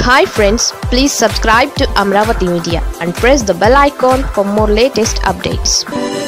hi friends please subscribe to Amaravati Media and press the bell icon for more latest updates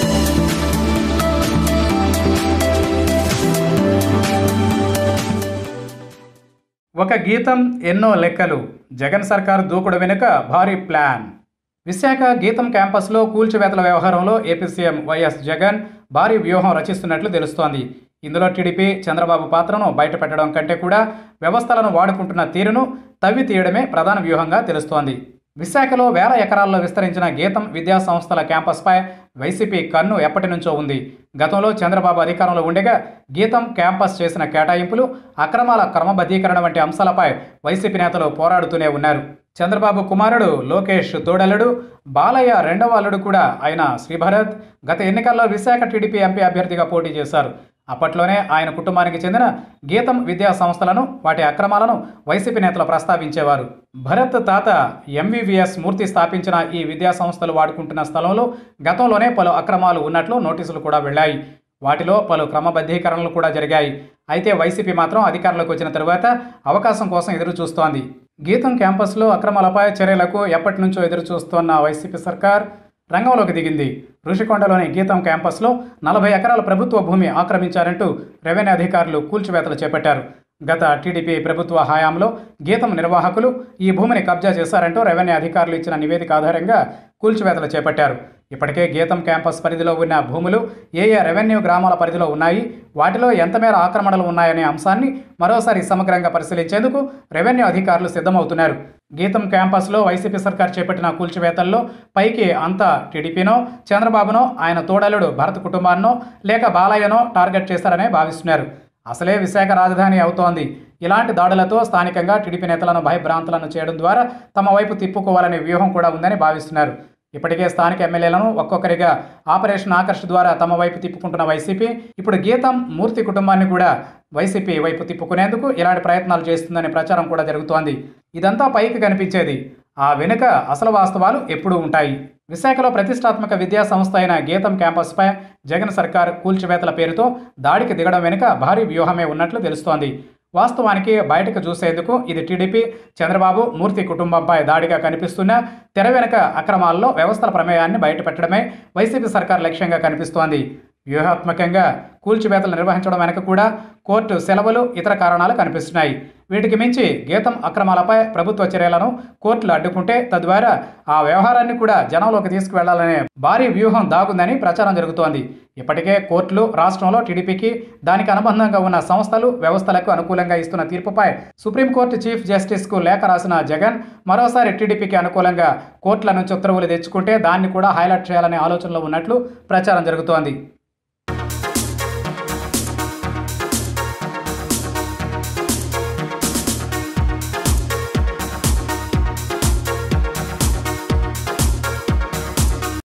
ఒక గీతం ఎన్నో లెక్కలు జగన్ సర్కార్ దూకుడు వెనుక భారీ ప్లాన్ విశాఖ గీతం క్యాంపస్లో కూల్చివేతల వ్యవహారంలో ఏపీ సీఎం వైఎస్ జగన్ భారీ వ్యూహం రచిస్తున్నట్లు తెలుస్తోంది ఇందులో టీడీపీ చంద్రబాబు పాత్రను బయటపెట్టడం కంటే కూడా వ్యవస్థలను వాడుకుంటున్న తీరును తవ్వి తీయడమే ప్రధాన వ్యూహంగా తెలుస్తోంది విశాఖలో వేల ఎకరాల్లో విస్తరించిన గీతం విద్యా సంస్థల క్యాంపస్పై వైసీపీ కన్ను ఎప్పటి నుంచో ఉంది గతంలో చంద్రబాబు అధికారంలో ఉండగా గీతం క్యాంపస్ చేసిన కేటాయింపులు అక్రమాల క్రమబద్ధీకరణ వంటి అంశాలపై వైసీపీ నేతలు పోరాడుతూనే ఉన్నారు చంద్రబాబు కుమారుడు లోకేష్ తోడలుడు బాలయ్య రెండవ అల్లుడు కూడా అయిన శ్రీభరత్ గత ఎన్నికల్లో విశాఖ టీడీపీ ఎంపీ అభ్యర్థిగా పోటీ చేశారు అప్పట్లోనే ఆయన కుటుంబానికి చెందిన గీతం విద్యా సంస్థలను వాటి అక్రమాలను వైసీపీ నేతలు ప్రస్తావించేవారు భరత్ తాత ఎంవీవీఎస్ మూర్తి స్థాపించిన ఈ విద్యా సంస్థలు వాడుకుంటున్న స్థలంలో గతంలోనే పలు అక్రమాలు ఉన్నట్లు నోటీసులు కూడా వెళ్ళాయి వాటిలో పలు క్రమబద్ధీకరణలు కూడా జరిగాయి అయితే వైసీపీ మాత్రం అధికారంలోకి వచ్చిన తరువాత అవకాశం కోసం ఎదురు చూస్తోంది గీతం క్యాంపస్లో అక్రమాలపై చర్యలకు ఎప్పటి నుంచో ఎదురు చూస్తోన్న వైసీపీ సర్కార్ రంగంలోకి దిగింది ఋషికొండలోని గీతం క్యాంపస్లో నలభై ఎకరాల ప్రభుత్వ భూమి ఆక్రమించారంటూ రెవెన్యూ అధికారులు కూల్చివేతలు చేపట్టారు గత టీడీపీ ప్రభుత్వ హయాంలో గీతం నిర్వాహకులు ఈ భూమిని కబ్జా చేశారంటూ రెవెన్యూ అధికారులు ఇచ్చిన నివేదిక ఆధారంగా కూల్చివేతలు చేపట్టారు ఇప్పటికే గీతం క్యాంపస్ పరిధిలో ఉన్న భూములు ఏ ఏ రెవెన్యూ గ్రామాల పరిధిలో ఉన్నాయి వాటిలో ఎంత మేర ఆక్రమణలు ఉన్నాయనే అంశాన్ని మరోసారి సమగ్రంగా పరిశీలించేందుకు రెవెన్యూ అధికారులు సిద్ధమవుతున్నారు గీతం క్యాంపస్లో వైసీపీ సర్కార్ చేపట్టిన కూల్చివేతల్లో పైకి అంతా టీడీపీనో చంద్రబాబునో ఆయన తోడలుడు భరత్ కుటుంబాన్నో లేక బాలయ్యనో టార్గెట్ చేశారనే భావిస్తున్నారు అసలే విశాఖ రాజధాని అవుతోంది ఇలాంటి దాడులతో స్థానికంగా టీడీపీ నేతలను భయభ్రాంతులను చేయడం ద్వారా తమ వైపు తిప్పుకోవాలనే వ్యూహం కూడా ఉందని భావిస్తున్నారు ఇప్పటికే స్థానిక ఎమ్మెల్యేలను ఒక్కొక్కరిగా ఆపరేషన్ ఆకర్ష్ ద్వారా తమ వైపు తిప్పుకుంటున్న వైసీపీ ఇప్పుడు గీతం మూర్తి కుటుంబాన్ని కూడా వైసీపీ వైపు తిప్పుకునేందుకు ఇలాంటి ప్రయత్నాలు చేస్తుందనే ప్రచారం కూడా జరుగుతోంది ఇదంతా పైకి కనిపించేది ఆ వెనుక అసలు వాస్తవాలు ఎప్పుడూ ఉంటాయి విశాఖలో ప్రతిష్టాత్మక విద్యా సంస్థ అయిన గీతం క్యాంపస్పై జగన్ సర్కార్ కూల్చివేతల పేరుతో దాడికి దిగడం వెనుక భారీ వ్యూహమే ఉన్నట్లు తెలుస్తోంది వాస్తవానికి బయటకు చూసేందుకు ఇది టీడీపీ చంద్రబాబు మూర్తి కుటుంబంపై దాడిగా కనిపిస్తున్న తెర వెనుక అక్రమాల్లో వ్యవస్థల ప్రమేయాన్ని బయటపెట్టడమే వైసీపీ సర్కార్ లక్ష్యంగా కనిపిస్తోంది వ్యూహాత్మకంగా కూల్చివేతలు నిర్వహించడం వెనక కూడా కోర్టు సెలవులు ఇతర కారణాలు కనిపిస్తున్నాయి వీటికి మించి గీతం అక్రమాలపై ప్రభుత్వ చర్యలను కోర్టులు అడ్డుకుంటే తద్వారా ఆ వ్యవహారాన్ని కూడా జనంలోకి తీసుకువెళ్లాలనే భారీ వ్యూహం దాగుందని ప్రచారం జరుగుతోంది ఇప్పటికే కోర్టులు రాష్ట్రంలో టీడీపీకి దానికి అనుబంధంగా ఉన్న సంస్థలు వ్యవస్థలకు అనుకూలంగా ఇస్తున్న తీర్పుపై సుప్రీంకోర్టు చీఫ్ జస్టిస్కు లేఖ రాసిన జగన్ మరోసారి టీడీపీకి అనుకూలంగా కోర్టుల నుంచి ఉత్తర్వులు తెచ్చుకుంటే దాన్ని కూడా హైలైట్ చేయాలనే ఆలోచనలో ఉన్నట్లు ప్రచారం జరుగుతోంది